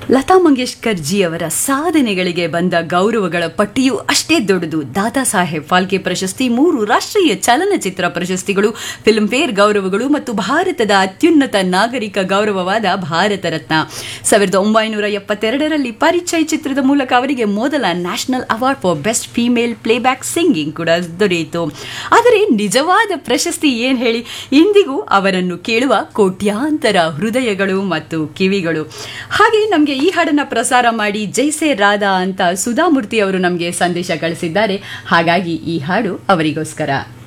Lata Mangeshkar G ಅವರ ಸಾಧನೆಗಳಿಗೆ ಬಂದ ಗೌರವಗಳ ಪಟ್ಟಿಯು ಅಷ್ಟೇ ದೊಡ್ಡದು ದಾದಾ ಸಾಹೇಬ್ ಫಾಲ್ಕೆ ಪ್ರಶಸ್ತಿ ಮೂರು ರಾಷ್ಟ್ರೀಯ ಚಲನಚಿತ್ರ ಪ್ರಶಸ್ತಿಗಳು ಫಿಲ್ಮ್ಫೇರ್ ಗೌರವಗಳು ಮತ್ತು ಭಾರತದ ಅತ್ಯುನ್ನತ ನಾಗರಿಕ ಗೌರವವಾದ ಭಾರತ ರತ್ನ ಸಾವಿರದ ಒಂಬೈನೂರ ಎಪ್ಪತ್ತೆರಡರಲ್ಲಿ ಪರಿಚಯ ಚಿತ್ರದ ಮೂಲಕ ಅವರಿಗೆ ಮೊದಲ national award for best female playback singing ಕೂಡ ದೊರೆಯಿತು ಆದರೆ ನಿಜವಾದ ಪ್ರಶಸ್ತಿ ಏನ್ ಹೇಳಿ ಇಂದಿಗೂ ಅವರನ್ನು ಕೇಳುವ ಕೋಟ್ಯಾಂತರ ಹೃದಯಗಳು ಮತ್ತು ಕಿವಿಗಳು ಹಾಗೆ ನಮಗೆ ಈ ಹಾಡನ್ನ ಪ್ರಸಾರ ಮಾಡಿ ಜೈಸೆ ರಾಧಾ ಅಂತ ಸುಧಾಮೂರ್ತಿ ಅವರು ನಮಗೆ ಸಂದೇಶ ಕಳಿಸಿದ್ದಾರೆ ಹಾಗಾಗಿ ಈ ಹಾಡು ಅವರಿಗೋಸ್ಕರ